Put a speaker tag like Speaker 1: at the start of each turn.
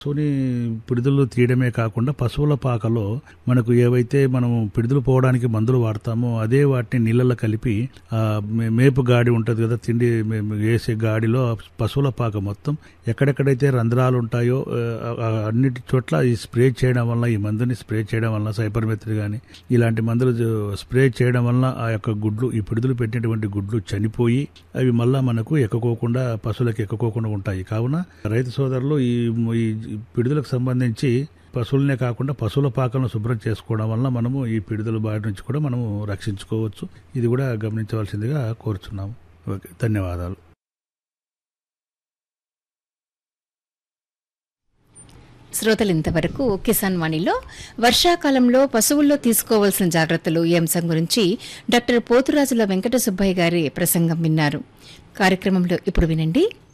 Speaker 1: పశువుని పిడుదలు తీయడమే కాకుండా పశువుల పాకలో మనకు ఏవైతే మనం పిడుదలు పోవడానికి మందులు వాడతామో అదే వాటిని నీళ్ళల్లో కలిపి ఆ మే- మేపు గాడి ఉంటుంది కదా తిండి మే- వేసే గాడిలో ఆ పశువుల పాక మొత్తం ఎక్కడెక్కడైతే రంధ్రాలు ఉంటాయో ఆ, ఆ అన్నిటి చోట్ల ఈ స్ప్రే చేయడం వల్ల ఈ మందుని స్ప్రే చేయడం వల్ల సైపర్మెత్రి కానీ ఇలాంటి మందులు జ- స్ప్రే చేయడం వల్ల ఆ యొక్క గుడ్లు ఈ పిడుదలు పెట్టినటువంటి గుడ్లు చనిపోయి అవి మళ్ళా మనకు ఎక్కకోకుండా పశువులకు ఎక్కకోకుండా ఉంటాయి కావున రైతు సోదరులు ఈ ఈ పిడుదలకు సంబంధించి పశువులనే కాకుండా పశువుల పాకలను శుభ్రం చేసుకోవడం వల్ల మనము ఈ పిడుదల బారి నుంచి కూడా మనము రక్షించుకోవచ్చు ఇది కూడా గమనించవలసిందిగా కోరుచున్నాము ఓకే ధన్యవాదాలు
Speaker 2: శ్రోతలు ఇంతవరకు కిసాన్ వాణిలో వర్షాకాలంలో పశువుల్లో తీసుకోవాల్సిన జాగ్రత్తలు ఈ అంశం గురించి డాక్టర్ పోతురాజుల వెంకట సుబ్బయ్య గారి ప్రసంగం విన్నారు కార్యక్రమంలో ఇప్పుడు వినండి